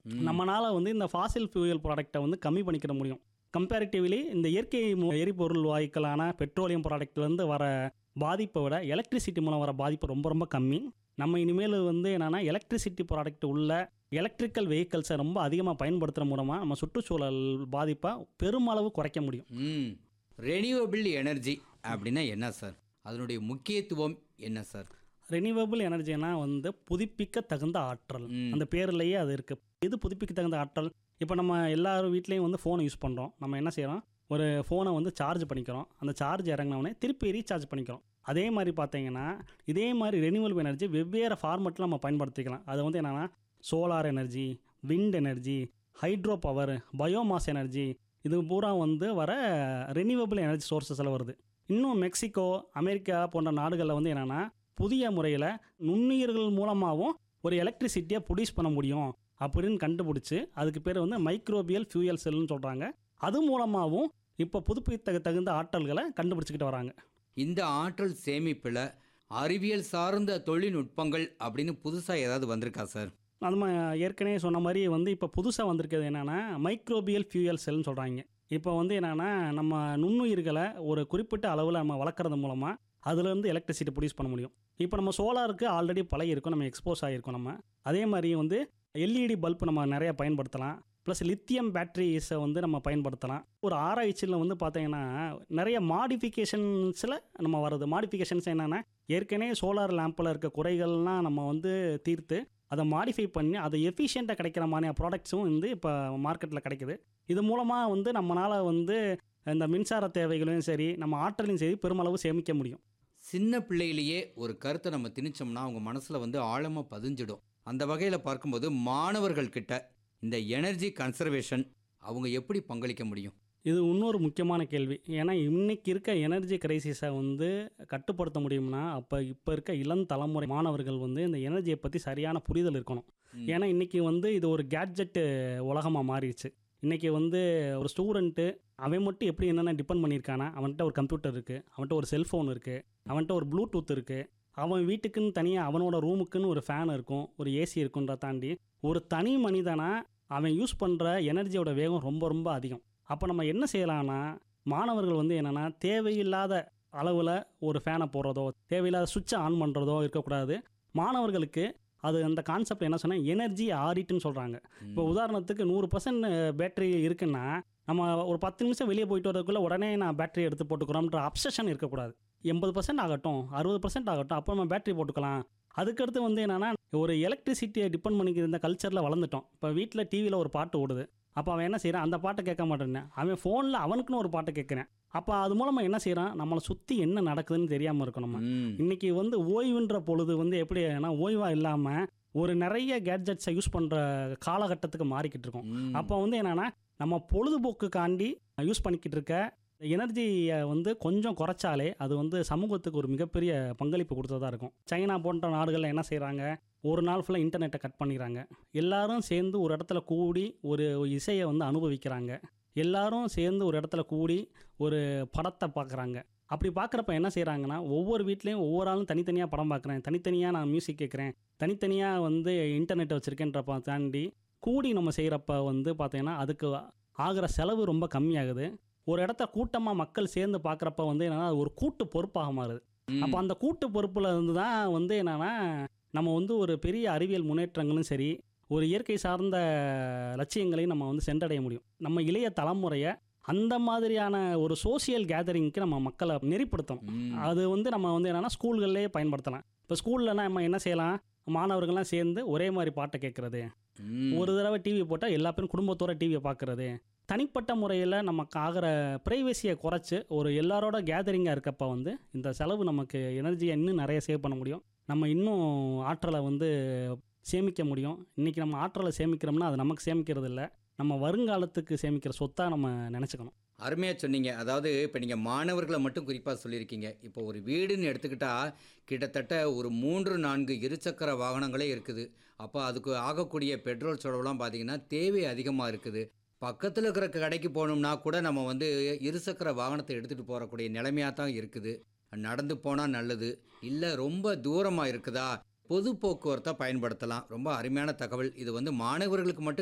ம். நம்மனால வந்து இந்த ஃபாசில் ஃபியூயல் ப்ராடக்ட்டை வந்து கம்மி பண்ணிக்கிற முடியும் கம்பேரிட்டிவ்லி இந்த இயற்கை மு- எரிபொருள் வாயுக்களான பெட்ரோலியம் ப்ராடக்ட்லேருந்து வர பாதிப்பை விட எலக்ட்ரிசிட்டி மூலம் வர பாதிப்பு ரொம்ப ரொம்ப கம்மி நம்ம இனிமேல் வந்து என்னென்னா எலக்ட்ரிசிட்டி ப்ராடக்ட் உள்ள எலக்ட்ரிக்கல் வெஹிக்கல்ஸை ரொம்ப அதிகமாக பயன்படுத்துகிற மூலமாக நம்ம சுற்றுச்சூழல் பாதிப்பை பெருமளவு குறைக்க முடியும் ம் ரெனியூவபிள் எனர்ஜி அப்படின்னா என்ன சார் அதனுடைய முக்கியத்துவம் என்ன சார் ரெனியூவபிள் எனர்ஜினா வந்து புதுப்பிக்க தகுந்த ஆற்றல் ம். அந்த பேர்லேயே அது இருக்குது இது புதுப்பிக்க தகுந்த ஆற்றல் இப்போ நம்ம எல்லார் வீட்லேயும் வந்து ஃபோனை யூஸ் பண்ணுறோம் நம்ம என்ன செய்கிறோம் ஒரு ஃபோனை வந்து சார்ஜ் பண்ணிக்கிறோம் அந்த சார்ஜ் இறங்கினவுடனே திருப்பி ரீசார்ஜ் பண்ணிக்கிறோம் அதே மாதிரி பார்த்தீங்கன்னா இதே மாதிரி ரெனியூவபிள் எனர்ஜி வெவ்வேறு ஃபார்மெட்டில் நம்ம பயன்படுத்திக்கலாம் அது வந்து என்னென்னா solar energy wind energy hydro power biomass energy இது பூரா வந்து வர ரெனியூவபிள் எனர்ஜி சோர்சஸில் வருது இன்னும் மெக்சிகோ அமெரிக்கா போன்ற நாடுகளில் வந்து என்னென்னா புதிய முறையில் நுண்ணுயிர்கள் மூலமாகவும் ஒரு எலக்ட்ரிசிட்டியை ப்ரொடியூஸ் பண்ண முடியும் அப்படின்னு கண்டுபிடிச்சி அதுக்கு பேர் வந்து மைக்ரோபியல் ஃபியூயல் செல்னு சொல்கிறாங்க அது மூலமாகவும் இப்போ புதுப்பித்த தகுந்த ஆற்றல்களை கண்டுபிடிச்சிக்கிட்டு வராங்க இந்த ஆற்றல் சேமிப்பில் அறிவியல் சார்ந்த தொழில்நுட்பங்கள் அப்படின்னு புதுசாக ஏதாவது வந்திருக்கா சார் நம்ம ஏற்கனவே சொன்ன மாதிரி வந்து இப்போ புதுசாக வந்திருக்கிறது என்னென்னா மைக்ரோபியல் ஃபியூயல் செல்னு சொல்கிறாங்க இப்போ வந்து என்னென்னா நம்ம நுண்ணுயிர்களை ஒரு குறிப்பிட்ட அளவில் நம்ம வளர்க்குறது மூலமாக அதுலேருந்து எலக்ட்ரிசிட்டி ப்ரொடியூஸ் பண்ண முடியும் இப்போ நம்ம சோலாருக்கு ஆல்ரெடி பழகி இருக்கோம் நம்ம எக்ஸ்போஸ் ஆகிருக்கோம் நம்ம அதே மாதிரி வந்து எல்இடி பல்ப் நம்ம நிறைய பயன்படுத்தலாம் ப்ளஸ் லித்தியம் பேட்டரிஸை வந்து நம்ம பயன்படுத்தலாம் ஒரு ஆராய்ச்சியில் வந்து பார்த்தீங்கன்னா நிறைய மாடிஃபிகேஷன்ஸில் நம்ம வருது மாடிஃபிகேஷன்ஸ் என்னென்னா ஏற்கனவே சோலார் லேம்பில் இருக்க குறைகள்லாம் நம்ம வந்து தீர்த்து அதை மாடிஃபை பண்ணி அதை எஃபிஷியண்ட்டாக கிடைக்கிற மாதிரி ப்ராடக்ட்ஸும் வந்து இப்போ மார்க்கெட்டில் கிடைக்குது இது மூலமாக வந்து நம்மளால் வந்து இந்த மின்சார தேவைகளையும் சரி நம்ம ஆற்றலையும் சரி பெருமளவு சேமிக்க முடியும் சின்ன பிள்ளையிலேயே ஒரு கருத்தை நம்ம திணிச்சோம்னா அவங்க மனசில் வந்து ஆழமாக பதிஞ்சிடும் அந்த வகையில் பார்க்கும்போது மாணவர்கள் கிட்ட இந்த எனர்ஜி கன்சர்வேஷன் அவங்க எப்படி பங்களிக்க முடியும் இது இன்னொரு முக்கியமான கேள்வி ஏன்னா இன்னைக்கு இருக்க எனர்ஜி கிரைசிஸை வந்து கட்டுப்படுத்த முடியும்னா அப்போ இப்போ இருக்க இளம் தலைமுறை மாணவர்கள் வந்து இந்த எனர்ஜியை பற்றி சரியான புரிதல் இருக்கணும் ம். ஏன்னா இன்னைக்கு வந்து இது ஒரு கேட்ஜெட்டு உலகமாக மாறிடுச்சு இன்னைக்கு வந்து ஒரு ஸ்டூடெண்ட்டு அவன் மட்டும் எப்படி என்னென்ன டிபெண்ட் பண்ணியிருக்கானா அவன்கிட்ட ஒரு கம்ப்யூட்டர் இருக்குது அவன்கிட்ட ஒரு செல்ஃபோன் இருக்குது அவன்கிட்ட ஒரு ப்ளூடூத் இருக்குது அவன் வீட்டுக்குன்னு தனியாக அவனோட ரூமுக்குன்னு ஒரு ஃபேன் இருக்கும் ஒரு ஏசி இருக்குன்றத தாண்டி ஒரு தனி மனிதனா அவன் யூஸ் பண்ணுற எனர்ஜியோட வேகம் ரொம்ப ரொம்ப அதிகம் அப்போ நம்ம என்ன செய்யலாம்னா மாணவர்கள் வந்து என்னென்னா தேவையில்லாத அளவில் ஒரு ஃபேனை போடுறதோ தேவையில்லாத சுவிட்சை ஆன் பண்ணுறதோ இருக்கக்கூடாது மாணவர்களுக்கு அது அந்த கான்செப்ட் என்ன சொன்னால் எனர்ஜி ஆடிட்டுன்னு சொல்கிறாங்க இப்போ உதாரணத்துக்கு நூறு பர்சன்ட் பேட்டரி இருக்குன்னா நம்ம ஒரு பத்து நிமிஷம் வெளியே போயிட்டு வரதுக்குள்ளே உடனே நான் பேட்டரி எடுத்து போட்டுக்கிறோம்ன்ற அப்சஷன் இருக்கக்கூடாது எண்பது பர்சன்ட் ஆகட்டும் அறுபது பர்சன்ட் ஆகட்டும் அப்போ நம்ம பேட்டரி போட்டுக்கலாம் அதுக்கடுத்து வந்து என்னென்னா ஒரு எலக்ட்ரிசிட்டியை டிபெண்ட் பண்ணிக்கிற இந்த கல்ச்சரில் வளர்ந்துட்டோம் இப்போ வீட்டில் டிவியில் ஒரு பாட்டு ஓடுது அப்போ அவன் என்ன செய்கிறான் அந்த பாட்டை கேட்க மாட்டேன்னு அவன் ஃபோனில் அவனுக்குன்னு ஒரு பாட்டை கேட்குறேன் அப்போ அது மூலமாக என்ன செய்கிறான் நம்மளை சுற்றி என்ன நடக்குதுன்னு தெரியாமல் இருக்கும் நம்ம ம். இன்னைக்கு வந்து ஓய்வுன்ற பொழுது வந்து எப்படி ஆகுதுன்னா ஓய்வாக இல்லாமல் ஒரு நிறைய கேட்ஜெட்ஸை யூஸ் பண்ணுற காலகட்டத்துக்கு மாறிக்கிட்டு இருக்கோம் ம். அப்போ வந்து என்னென்னா நம்ம பொழுதுபோக்குக்காண்டி யூஸ் பண்ணிக்கிட்டு இருக்க எனர்ஜியை வந்து கொஞ்சம் குறைச்சாலே அது வந்து சமூகத்துக்கு ஒரு மிகப்பெரிய பங்களிப்பு கொடுத்ததா இருக்கும் சைனா போன்ற நாடுகளில் என்ன செய்கிறாங்க ஒரு நாள் ஃபுல்லாக இன்டர்நெட்டை கட் பண்ணிடுறாங்க எல்லாரும் சேர்ந்து ஒரு இடத்துல கூடி ஒரு இசையை வந்து அனுபவிக்கிறாங்க எல்லாரும் சேர்ந்து ஒரு இடத்துல கூடி ஒரு படத்தை பார்க்குறாங்க அப்படி பார்க்குறப்ப என்ன செய்கிறாங்கன்னா ஒவ்வொரு வீட்லேயும் ஒவ்வொரு ஆளும் தனித்தனியாக படம் பார்க்குறேன் தனித்தனியாக நான் மியூசிக் கேட்குறேன் தனித்தனியாக வந்து இன்டர்நெட்டை வச்சுருக்கேன்றப்ப தாண்டி கூடி நம்ம செய்கிறப்ப வந்து பார்த்தீங்கன்னா அதுக்கு ஆகிற செலவு ரொம்ப கம்மியாகுது ஒரு இடத்த கூட்டமாக மக்கள் சேர்ந்து பார்க்குறப்ப வந்து என்னன்னா அது ஒரு கூட்டு பொறுப்பாக மாறுது ம். அப்போ அந்த கூட்டு பொறுப்பில் இருந்து தான் வந்து என்னென்னா நம்ம வந்து ஒரு பெரிய அறிவியல் முன்னேற்றங்களும் சரி ஒரு இயற்கை சார்ந்த லட்சியங்களையும் நம்ம வந்து சென்றடைய முடியும் நம்ம இளைய தலைமுறையை அந்த மாதிரியான ஒரு சோஷியல் கேதரிங்க்கு நம்ம மக்களை நெறிப்படுத்தணும் ம். அது வந்து நம்ம வந்து என்னென்னா ஸ்கூல்கள்லேயே பயன்படுத்தலாம் இப்போ ஸ்கூல்லலாம் நம்ம என்ன செய்யலாம் மாணவர்கள்லாம் சேர்ந்து ஒரே மாதிரி பாட்டை கேட்குறது ம். ஒரு தடவை டிவி போட்டால் எல்லா பேரும் குடும்பத்தோட டிவியை பார்க்குறது தனிப்பட்ட முறையில் நமக்கு ஆகிற ப்ரைவசியை குறைச்சி ஒரு எல்லாரோட கேதரிங்காக இருக்கப்ப வந்து இந்த செலவு நமக்கு எனர்ஜியை இன்னும் நிறைய சேவ் பண்ண முடியும் நம்ம இன்னும் ஆற்றலை வந்து சேமிக்க முடியும் இன்றைக்கி நம்ம ஆற்றலை சேமிக்கிறோம்னா அது நமக்கு சேமிக்கிறது இல்லை நம்ம வருங்காலத்துக்கு சேமிக்கிற சொத்தாக நம்ம நினச்சிக்கணும் அருமையாக சொன்னீங்க அதாவது இப்போ நீங்கள் மாணவர்களை மட்டும் குறிப்பாக சொல்லியிருக்கீங்க இப்போ ஒரு வீடுன்னு எடுத்துக்கிட்டா கிட்டத்தட்ட ஒரு மூன்று நான்கு இருசக்கர வாகனங்களே இருக்குது அப்போ அதுக்கு ஆகக்கூடிய பெட்ரோல் செலவுலாம் பார்த்தீங்கன்னா தேவை அதிகமாக இருக்குது பக்கத்தில் இருக்கிற கடைக்கு போகணும்னா கூட நம்ம வந்து இருசக்கர வாகனத்தை எடுத்துகிட்டு போகக்கூடிய நிலைமையாக தான் இருக்குது நடந்து போனால் நல்லது இல்லை ரொம்ப தூரமாக இருக்குதா பொது போக்குவரத்தை பயன்படுத்தலாம் ரொம்ப அருமையான தகவல் இது வந்து மாணவர்களுக்கு மட்டும்